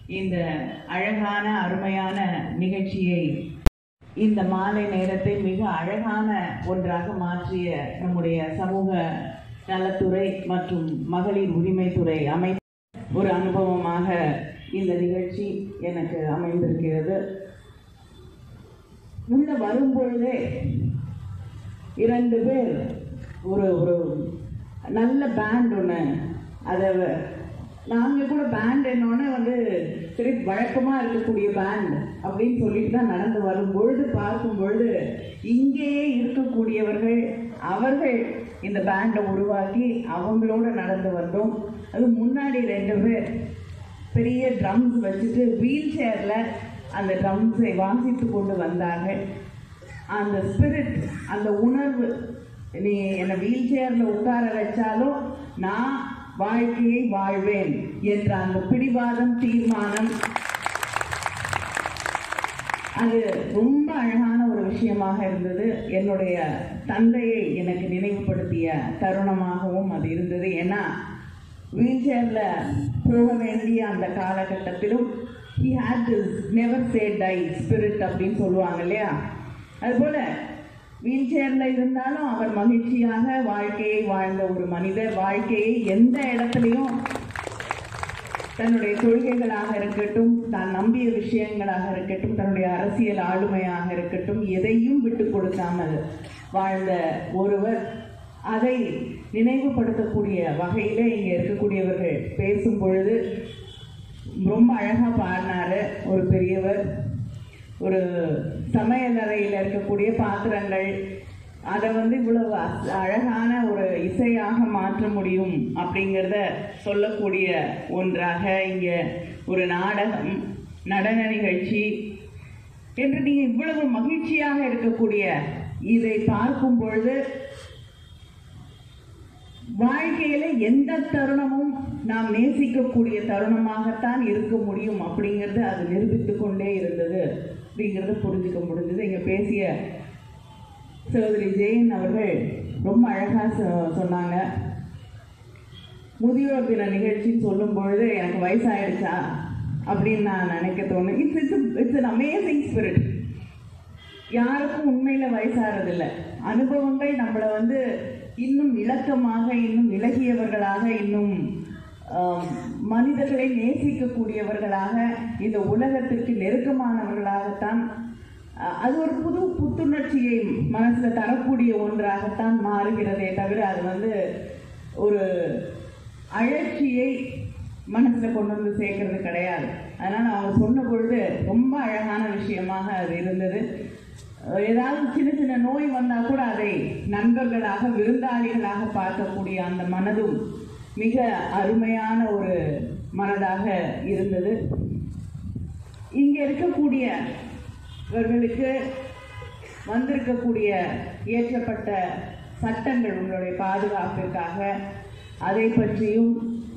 இந்த அழகான அருமையான நிகழ்ச்சியை இந்த மாலை நேரத்தை மிக அழகான ஒன்றாக மாற்றிய நம்முடைய சமூக நலத்துறை மற்றும் மகளிர் உரிமைத்துறை அமை ஒரு அனுபவமாக இந்த நிகழ்ச்சி எனக்கு அமைந்திருக்கிறது உள்ள வரும்பொழுதே இரண்டு பேர் ஒரு ஒரு நல்ல பேண்ட் ஒன்று அதை நாங்கள் கூட பேண்ட் என்னோடனே வந்து சரி வழக்கமாக இருக்கக்கூடிய பேண்ட் அப்படின்னு சொல்லிட்டு தான் நடந்து வரும் பொழுது பார்க்கும் பொழுது இங்கேயே இருக்கக்கூடியவர்கள் அவர்கள் இந்த பேண்டை உருவாக்கி அவங்களோட நடந்து வந்தோம் அது முன்னாடி ரெண்டு பேர் பெரிய ட்ரம்ஸ் வச்சுட்டு வீல் சேரில் அந்த ட்ரம்ஸை வாசித்து கொண்டு வந்தார்கள் அந்த ஸ்பிரிட் அந்த உணர்வு நீ என்னை வீல் சேரில் உட்கார வச்சாலும் நான் வாழ்க்கையை வாழ்வேன் என்ற அந்த பிடிவாதம் தீர்மானம் அது ரொம்ப அழகான ஒரு விஷயமாக இருந்தது என்னுடைய தந்தையை எனக்கு நினைவுபடுத்திய தருணமாகவும் அது இருந்தது ஏன்னா வீல் சேரில் போக வேண்டிய அந்த காலகட்டத்திலும் he had this never say die spirit அப்படின்னு சொல்லுவாங்க இல்லையா அதுபோல் வீல் சேரில் இருந்தாலும் அவர் மகிழ்ச்சியாக வாழ்க்கையை வாழ்ந்த ஒரு மனிதர் வாழ்க்கையை எந்த இடத்துலையும் தன்னுடைய கொள்கைகளாக இருக்கட்டும் தான் நம்பிய விஷயங்களாக இருக்கட்டும் தன்னுடைய அரசியல் ஆளுமையாக இருக்கட்டும் எதையும் விட்டு கொடுக்காமல் வாழ்ந்த ஒருவர் அதை நினைவுபடுத்தக்கூடிய வகையில் இங்கே இருக்கக்கூடியவர்கள் பேசும் பொழுது ரொம்ப அழகாக பாடினாரு ஒரு பெரியவர் ஒரு சமையலறையில் இருக்கக்கூடிய பாத்திரங்கள் அதை வந்து இவ்வளவு அஸ்- அழகான ஒரு இசையாக மாற்ற முடியும் அப்படிங்கிறத சொல்லக்கூடிய ஒன்றாக இங்கே ஒரு நாடகம் நடன நிகழ்ச்சி என்று நீங்கள் இவ்வளவு மகிழ்ச்சியாக இருக்கக்கூடிய இதை பார்க்கும் பொழுது வாழ்க்கையில எந்த தருணமும் நாம் நேசிக்கக்கூடிய தருணமாகத்தான் இருக்க முடியும் அப்படிங்கிறது அது நிரூபித்து கொண்டே இருந்தது அப்படிங்கிறத புரிஞ்சுக்க முடிஞ்சது இங்க பேசிய சகோதரி ஜெயின் அவர்கள் ரொம்ப அழகா சொ- சொன்னாங்க முதியோர் தின நிகழ்ச்சின்னு சொல்லும் பொழுது எனக்கு வயசாயிடுச்சா அப்படின்னு நான் நினைக்க தோணும் it's it's it's an amazing spirit யாருக்கும் உண்மையில வயசாகிறதில்ல அனுபவங்கள் நம்மளை வந்து இன்னும் இலக்கமாக இன்னும் இலகியவர்களாக இன்னும் ஆம், மனிதர்களை நேசிக்கக்கூடியவர்களாக இந்த உலகத்திற்கு நெருக்கமானவர்களாகத்தான் அஹ், அது ஒரு புது புத்துணர்ச்சியை மனசுல தரக்கூடிய ஒன்றாகத்தான் மாறுகிறதே தவிர அது வந்து ஒரு அழற்சியை மனசுல கொண்டு வந்து சேர்க்கறது கிடையாது அதனால அவங்க சொன்ன பொழுது ரொம்ப அழகான விஷயமாக அது இருந்தது அஹ் ஏதாவது சின்ன சின்ன நோய் வந்தா கூட அதை நண்பர்களாக விருந்தாளிகளாக பார்க்கக்கூடிய அந்த மனதும் மிக அருமையான ஒரு மனதாக இருந்தது இங்க இருக்கக்கூடியவர்களுக்கு வந்திருக்கக்கூடிய இயற்றப்பட்ட சட்டங்கள் உங்களுடைய பாதுகாப்பிற்காக அதை பற்றியும்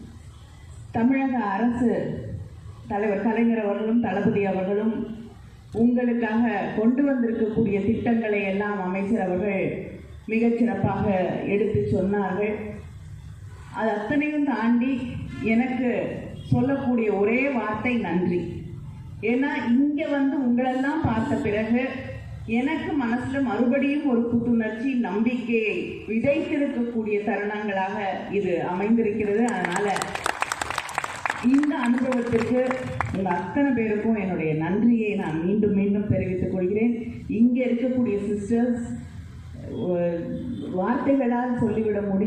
தமிழக அரசு தலைவர் கலைஞர் அவர்களும் தளபதி அவர்களும் உங்களுக்காக கொண்டு வந்திருக்கக்கூடிய திட்டங்களை எல்லாம் அமைச்சர் அவர்கள் மிகச் சிறப்பாக எடுத்து சொன்னார்கள் அது அத்தனையும் தாண்டி எனக்கு சொல்லக்கூடிய ஒரே வார்த்தை நன்றி ஏன்னா இங்க வந்து உங்களெல்லாம் பார்த்த பிறகு எனக்கு மனசுல மறுபடியும் ஒரு புத்துணர்ச்சி நம்பிக்கையை விதைத்திருக்கக்கூடிய தருணங்களாக இது அமைந்திருக்கிறது அதனால இந்த அனுபவத்திற்கு உங்க அத்தனை பேருக்கும் என்னுடைய நன்றியை நான் மீண்டும் மீண்டும் தெரிவித்துக் கொள்கிறேன் இங்க இருக்கக்கூடிய சிஸ்டர்ஸ் வார்த்தைகளால் சொல்லிவிட முடியும்